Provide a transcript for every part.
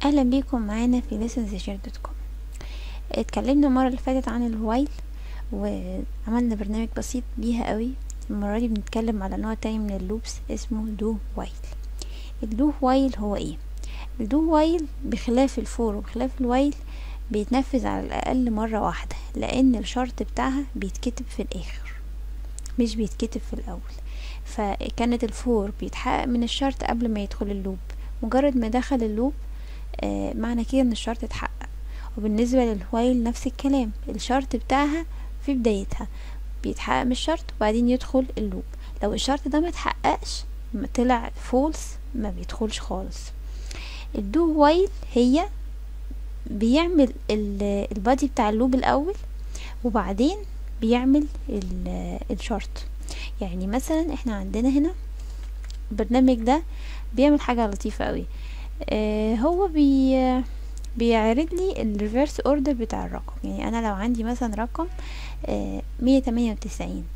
اهلا بيكم معانا في lessonsshare.com اتكلمنا المره اللي فاتت عن الوايل وعملنا برنامج بسيط ليها قوي المره دي بنتكلم على نوع تاني من اللوبس اسمه دو وايل الدو وايل هو ايه الدو وايل بخلاف الفور وبخلاف الوايل بيتنفذ على الاقل مره واحده لان الشرط بتاعها بيتكتب في الاخر مش بيتكتب في الاول فكانت الفور بيتحقق من الشرط قبل ما يدخل اللوب مجرد ما دخل اللوب آه معنى كده ان الشرط اتحقق وبالنسبة للوايل نفس الكلام الشرط بتاعها في بدايتها بيتحقق من الشرط وبعدين يدخل اللوب لو الشرط ده ما اتحققش طلع فولس ما بيدخلش خالص الدو وايل هي بيعمل البادي بتاع اللوب الاول وبعدين بيعمل الشرط يعني مثلا احنا عندنا هنا البرنامج ده بيعمل حاجة لطيفة قوي آه هو بي بيعرض لي الريفرس اوردر بتاع الرقم يعني انا لو عندي مثلا رقم مية تمانية وتسعين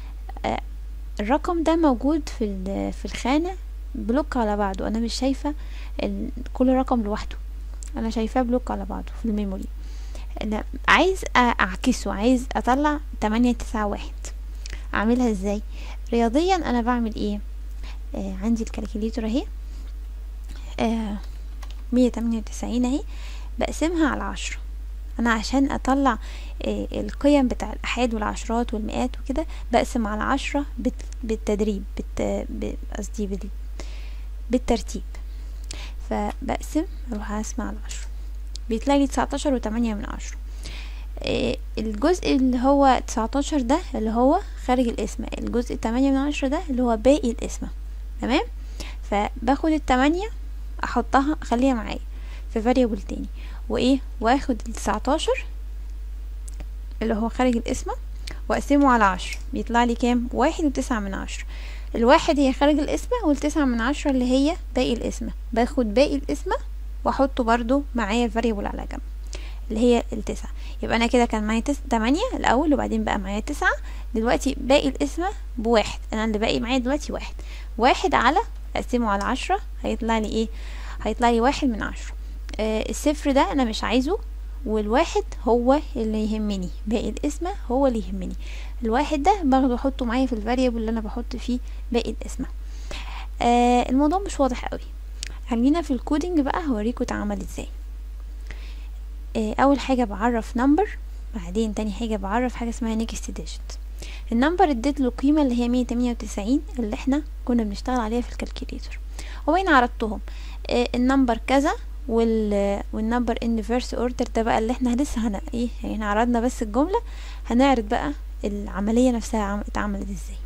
الرقم ده موجود في في الخانة بلوك على بعضه انا مش شايفة كل رقم لوحده انا شايفاه بلوك على بعضه في الميموري انا عايز اعكسه عايز اطلع تمانية تسعة واحد اعملها ازاي رياضيا انا بعمل ايه آه عندي الكالكوليتر اهي آه مية تمانية وتسعين اهي بقسمها على عشرة انا عشان اطلع آه القيم بتاع الاحاد والعشرات والمئات وكده بقسم على عشرة بالتدريب قصدي بال بالترتيب فبقسم اروح اقسم على عشرة بيطلع لي تسعتاشر وتمانية من عشرة الجزء اللي هو تسعتاشر ده اللي هو خارج القسمة الجزء تمانية من عشرة ده اللي هو باقي القسمة تمام فباخد التمانية احطها اخليها معايا في فاريبل تاني وايه واخد التسعتاشر اللي هو خارج القسمة واقسمه على عشرة بيطلع لي كام واحد وتسعة من عشرة الواحد هي خارج القسمة والتسعة من عشرة اللي هي باقي القسمة باخد باقي القسمة واحطه برضو معايا فاريبل على جنب اللي هي التسعة يبقى انا كده كان معايا تس... تمانية الاول وبعدين بقى معايا تسعة دلوقتي باقي القسمة بواحد انا اللي باقي معايا دلوقتي واحد واحد على اقسمه على عشرة هيطلع لي ايه هيطلع لي واحد من عشرة آه الصفر ده انا مش عايزه والواحد هو اللي يهمني باقي القسمة هو اللي يهمني الواحد ده باخده احطه معايا في الفاريبل اللي انا بحط فيه باقي القسمة آه الموضوع مش واضح قوي خلينا في الكودينج بقى هوريكم اتعمل ازاي آه اول حاجة بعرف نمبر بعدين تاني حاجة بعرف حاجة اسمها نيكست ديجيت النمبر اديت له قيمة اللي هي مية تمانية وتسعين اللي احنا كنا بنشتغل عليها في الكالكوليتر وبين عرضتهم آه النمبر كذا وال والنمبر ان فيرس اوردر ده بقى اللي احنا لسه هن ايه يعني احنا عرضنا بس الجملة هنعرض بقى العملية نفسها اتعملت ازاي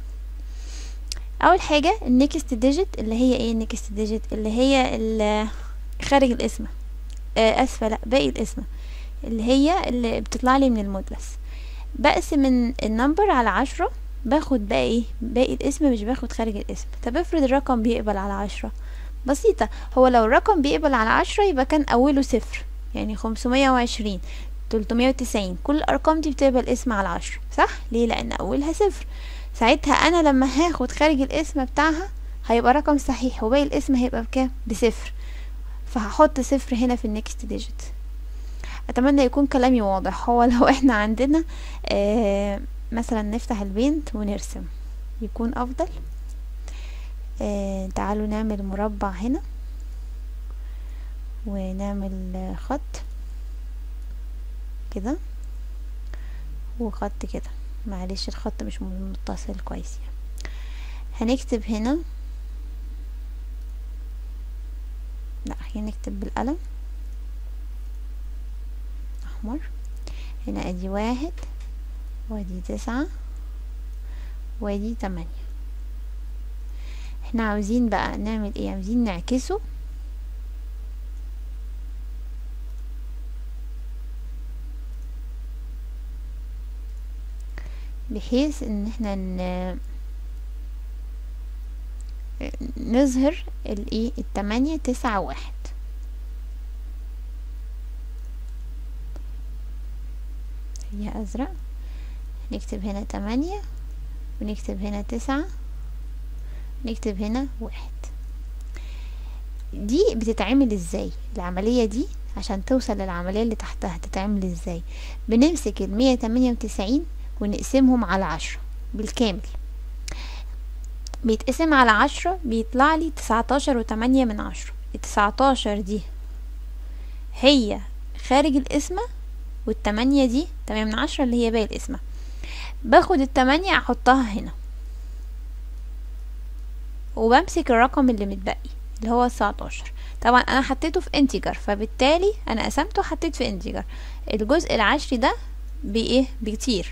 اول حاجة النكست ديجيت اللي هي ايه النكست ديجيت اللي هي خارج القسمة آه اسفة لا باقي القسمة اللي هي اللي بتطلع لي من المودلس بقسم من النمبر على عشرة باخد بقى ايه باقي الاسم مش باخد خارج الاسم طب افرض الرقم بيقبل على عشرة بسيطة هو لو الرقم بيقبل على عشرة يبقى كان اوله صفر يعني خمسمية وعشرين تلتمية وتسعين كل الارقام دي بتقبل اسم على عشرة صح ليه لان اولها صفر ساعتها انا لما هاخد خارج الاسم بتاعها هيبقى رقم صحيح وباقي الاسم هيبقى بكام بصفر فهحط صفر هنا في النكست ديجيت اتمنى يكون كلامي واضح هو لو احنا عندنا آه مثلا نفتح البينت ونرسم يكون افضل آه تعالوا نعمل مربع هنا ونعمل خط كده وخط كده معلش الخط مش متصل كويس يعني. هنكتب هنا لا هنكتب بالقلم احمر هنا ادي واحد وادي تسعة وادي تمانية احنا عاوزين بقى نعمل ايه عاوزين نعكسه بحيث ان احنا ن... نظهر الايه التمانية تسعة واحد هي ازرق نكتب هنا تمانية ونكتب هنا تسعة نكتب هنا واحد دي بتتعمل ازاي العملية دي عشان توصل للعملية اللي تحتها تتعمل ازاي بنمسك المية تمانية وتسعين ونقسمهم على عشرة بالكامل بيتقسم على عشرة بيطلع لي تسعتاشر وتمانية من عشرة التسعتاشر دي هي خارج القسمة والتمانية دي تمانية من عشرة اللي هي باقي القسمة باخد التمانية احطها هنا وبمسك الرقم اللي متبقي اللي هو تسعتاشر طبعا انا حطيته في انتجر فبالتالي انا قسمته حطيت في انتجر الجزء العشري ده بايه بيطير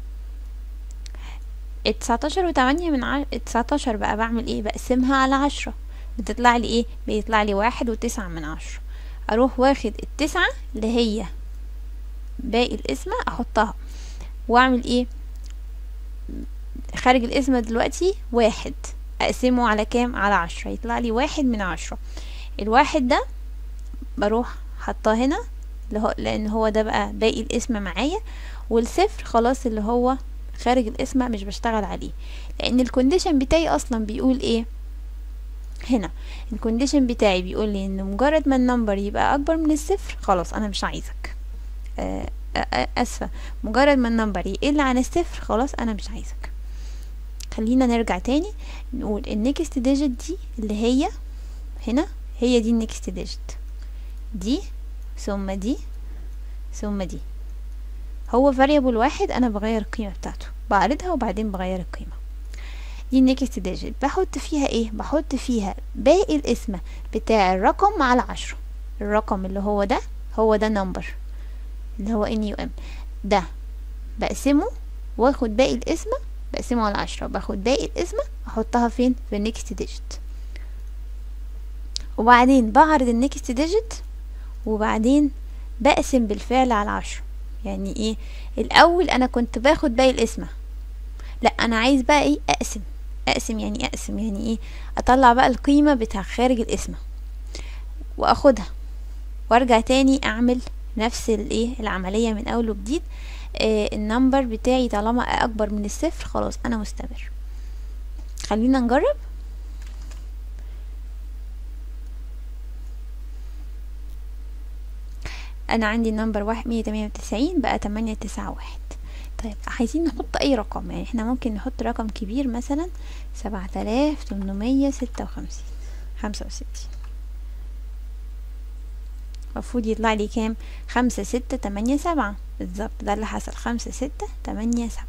التسعتاشر وتمانية من ع... التسعتاشر بقى بعمل ايه بقسمها على عشرة بتطلع لي ايه بيطلع لي واحد وتسعة من عشرة اروح واخد التسعة اللي هي باقي القسمة احطها واعمل ايه خارج القسمة دلوقتي واحد اقسمه على كام على عشرة يطلع لي واحد من عشرة الواحد ده بروح حطاه هنا اللي هو لان هو ده بقى باقي القسمة معايا والصفر خلاص اللي هو خارج القسمة مش بشتغل عليه لان الكونديشن بتاعي اصلا بيقول ايه هنا الكونديشن بتاعي بيقول لي ان مجرد ما النمبر يبقى اكبر من الصفر خلاص انا مش عايزك آه اسفة مجرد ما النمبر يقل عن الصفر خلاص انا مش عايزك خلينا نرجع تاني نقول النكست ديجيت دي اللي هي هنا هي دي النكست ديجيت دي ثم دي ثم دي هو variable واحد انا بغير القيمة بتاعته بعرضها وبعدين بغير القيمة دي النكست ديجيت بحط فيها ايه بحط فيها باقي القسمة بتاع الرقم على عشرة الرقم اللي هو ده هو ده نمبر اللي هو ان يو ام ده بقسمه واخد باقي القسمة بقسمه على عشرة باخد باقي القسمة احطها فين في النكست ديجيت وبعدين بعرض النكست ديجيت وبعدين بقسم بالفعل على عشرة يعني ايه الاول انا كنت باخد باقي القسمة لا انا عايز بقى ايه اقسم اقسم يعني اقسم يعني ايه اطلع بقى القيمة بتاع خارج القسمة واخدها وارجع تاني اعمل نفس الايه العملية من اول وجديد آه النمبر بتاعي طالما اكبر من الصفر خلاص انا مستمر خلينا نجرب انا عندي النمبر واحد مية تمانية وتسعين بقى تمانية تسعة واحد طيب عايزين نحط اي رقم يعني احنا ممكن نحط رقم كبير مثلا سبعة الاف تمنمية ستة وخمسين خمسة وستين المفروض يطلع لي كام خمسة ستة تمانية سبعة بالظبط ده اللي حصل خمسة ستة تمانية سبعة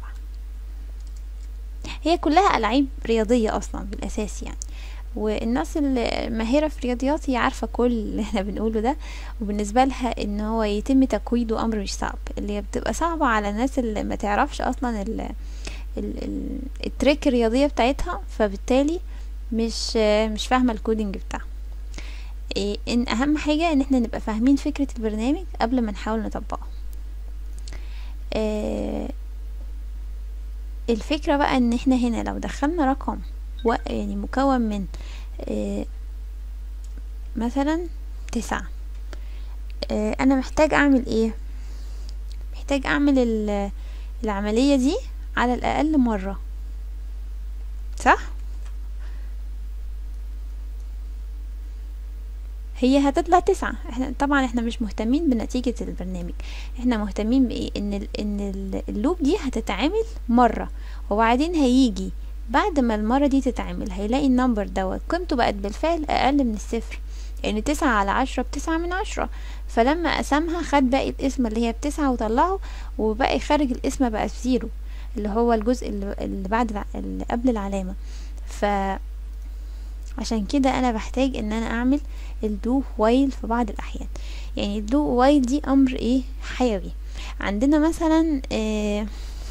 هي كلها ألعاب رياضية أصلا بالأساس يعني والناس الماهرة في الرياضيات هي عارفة كل اللي احنا بنقوله ده وبالنسبة لها ان هو يتم تكويده امر مش صعب اللي بتبقى صعبة على الناس اللي ما تعرفش اصلا ال ال ال التريك الرياضية بتاعتها فبالتالي مش مش فاهمة الكودينج بتاعها إيه ان اهم حاجة ان احنا نبقى فاهمين فكرة البرنامج قبل ما نحاول نطبقه إيه الفكرة بقى ان احنا هنا لو دخلنا رقم يعني مكون من إيه مثلا تسعة إيه انا محتاج اعمل ايه محتاج اعمل العملية دي على الاقل مرة صح هي هتطلع تسعة احنا طبعا احنا مش مهتمين بنتيجة البرنامج احنا مهتمين بايه ان ال ان ال اللوب دي هتتعمل مرة وبعدين هيجي بعد ما المرة دي تتعمل هيلاقي النمبر دوت قيمته بقت بالفعل اقل من الصفر يعني تسعة على عشرة بتسعة من عشرة فلما قسمها خد باقي القسمة اللي هي بتسعة وطلعه وباقي خارج القسمة بقى في زيرو اللي هو الجزء اللي بعد اللي قبل العلامة ف عشان كده انا بحتاج ان انا اعمل الدو وايل في بعض الاحيان يعني الدو وايل دي امر ايه حيوي عندنا مثلا إيه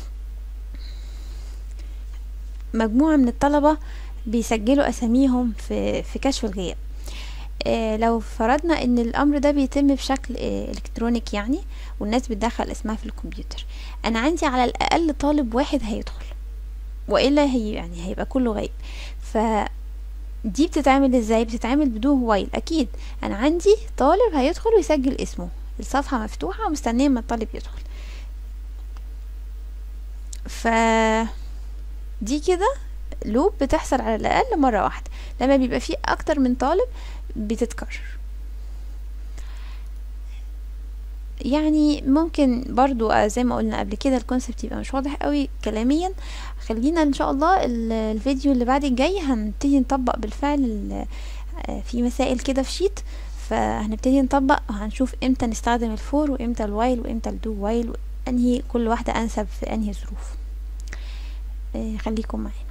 مجموعة من الطلبة بيسجلوا اساميهم في في كشف الغياب إيه لو فرضنا ان الامر ده بيتم بشكل إيه الكترونيك يعني والناس بتدخل اسمها في الكمبيوتر انا عندي على الاقل طالب واحد هيدخل والا هي يعني هيبقى كله غايب ف دي بتتعمل ازاي بتتعمل بدون وايل اكيد انا عندي طالب هيدخل ويسجل اسمه الصفحة مفتوحة ومستنية ما الطالب يدخل ف دي كده لوب بتحصل على الاقل مره واحده لما بيبقى فيه اكتر من طالب بتتكرر يعني ممكن برضو آه، زي ما قلنا قبل كده الكونسبت يبقى مش واضح قوي كلاميا خلينا ان شاء الله ال- الفيديو اللي بعد الجاي هنبتدي نطبق بالفعل ال- آه، في مسائل كده في شيت فهنبتدي نطبق وهنشوف امتى نستخدم الفور وامتى الوايل وامتى الدو وايل انهي كل واحدة انسب في انهي ظروف آه، خليكم معايا